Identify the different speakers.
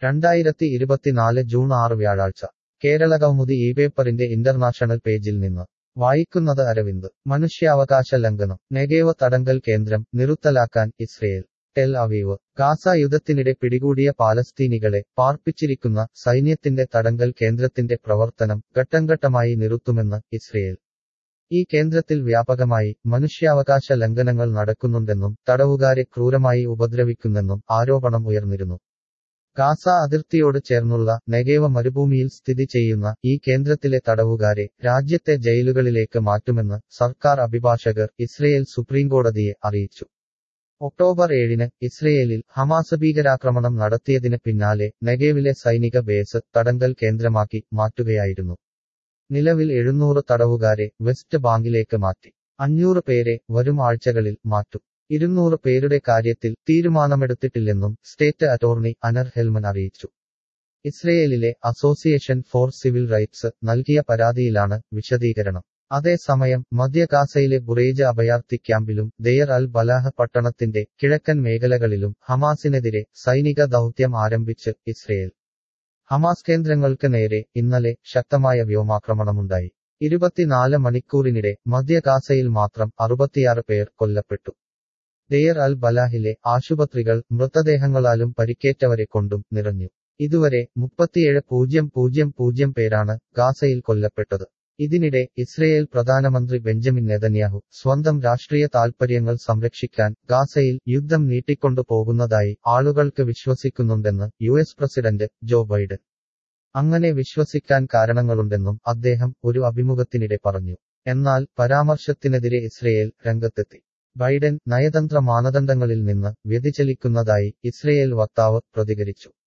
Speaker 1: രണ്ടായിരത്തി ഇരുപത്തിനാല് ജൂൺ ആറ് വ്യാഴാഴ്ച കേരളകൗമുദി ഈ പേപ്പറിന്റെ ഇന്റർനാഷണൽ പേജിൽ നിന്ന് വായിക്കുന്നത് അരവിന്ദ് മനുഷ്യാവകാശ ലംഘനം നെഗേവ തടങ്കൽ കേന്ദ്രം നിറുത്തലാക്കാൻ ഇസ്രയേൽ ടെൽ അവീവ് ഗാസ യുദ്ധത്തിനിടെ പിടികൂടിയ പാലസ്തീനികളെ പാർപ്പിച്ചിരിക്കുന്ന സൈന്യത്തിന്റെ തടങ്കൽ കേന്ദ്രത്തിന്റെ പ്രവർത്തനം ഘട്ടംഘട്ടമായി നിറുത്തുമെന്ന് ഇസ്രയേൽ ഈ കേന്ദ്രത്തിൽ വ്യാപകമായി മനുഷ്യാവകാശ ലംഘനങ്ങൾ നടക്കുന്നുണ്ടെന്നും തടവുകാരെ ക്രൂരമായി ഉപദ്രവിക്കുന്നെന്നും ആരോപണം ഉയർന്നിരുന്നു ഗാസ അതിർത്തിയോട് ചേർന്നുള്ള നെഗേവ മരുഭൂമിയിൽ സ്ഥിതി ചെയ്യുന്ന ഈ കേന്ദ്രത്തിലെ തടവുകാരെ രാജ്യത്തെ ജയിലുകളിലേക്ക് മാറ്റുമെന്ന് സർക്കാർ അഭിഭാഷകർ ഇസ്രയേൽ സുപ്രീംകോടതിയെ അറിയിച്ചു ഒക്ടോബർ ഏഴിന് ഇസ്രയേലിൽ ഹമാസ് ഭീകരാക്രമണം നടത്തിയതിന് പിന്നാലെ നെഗേവിലെ സൈനിക ബേസ് തടങ്കൽ കേന്ദ്രമാക്കി മാറ്റുകയായിരുന്നു നിലവിൽ എഴുന്നൂറ് തടവുകാരെ വെസ്റ്റ് ബാങ്കിലേക്ക് മാറ്റി അഞ്ഞൂറ് പേരെ വരും ആഴ്ചകളിൽ മാറ്റും ഇരുന്നൂറ് പേരുടെ കാര്യത്തിൽ തീരുമാനമെടുത്തിട്ടില്ലെന്നും സ്റ്റേറ്റ് അറ്റോർണി അനർ ഹെൽമൻ അറിയിച്ചു ഇസ്രയേലിലെ അസോസിയേഷൻ ഫോർ സിവിൽ റൈറ്റ്സ് നൽകിയ പരാതിയിലാണ് വിശദീകരണം അതേസമയം മധ്യ ഗാസയിലെ ബുറേജ് അഭയാർത്ഥി ക്യാമ്പിലും ദെയർ അൽ ബലാഹ പട്ടണത്തിന്റെ കിഴക്കൻ മേഖലകളിലും ഹമാസിനെതിരെ സൈനിക ദൗത്യം ആരംഭിച്ച് ഇസ്രയേൽ ഹമാസ് കേന്ദ്രങ്ങൾക്ക് നേരെ ഇന്നലെ ശക്തമായ വ്യോമാക്രമണമുണ്ടായി ഇരുപത്തിനാല് മണിക്കൂറിനിടെ മധ്യ ഗാസയിൽ മാത്രം അറുപത്തിയാറ് പേർ കൊല്ലപ്പെട്ടു ദെയർ അൽ ബലാഹിലെ ആശുപത്രികൾ മൃതദേഹങ്ങളാലും പരിക്കേറ്റവരെ കൊണ്ടും നിറഞ്ഞു ഇതുവരെ മുപ്പത്തിയേഴ് പൂജ്യം പൂജ്യം പൂജ്യം പേരാണ് ഗാസയിൽ കൊല്ലപ്പെട്ടത് ഇതിനിടെ ഇസ്രയേൽ പ്രധാനമന്ത്രി ബെഞ്ചമിൻ നെതന്യാഹു സ്വന്തം രാഷ്ട്രീയ താൽപര്യങ്ങൾ സംരക്ഷിക്കാൻ ഗാസയിൽ യുദ്ധം നീട്ടിക്കൊണ്ടു പോകുന്നതായി ആളുകൾക്ക് വിശ്വസിക്കുന്നുണ്ടെന്ന് U S president Joe Biden അങ്ങനെ വിശ്വസിക്കാൻ കാരണങ്ങളുണ്ടെന്നും അദ്ദേഹം ഒരു അഭിമുഖത്തിനിടെ പറഞ്ഞു എന്നാൽ പരാമർശത്തിനെതിരെ ഇസ്രയേൽ രംഗത്തെത്തി ബൈഡൻ നയതന്ത്ര മാനദണ്ഡങ്ങളിൽ നിന്ന് വ്യതിചലിക്കുന്നതായി ഇസ്രയേൽ വക്താവ് പ്രതികരിച്ചു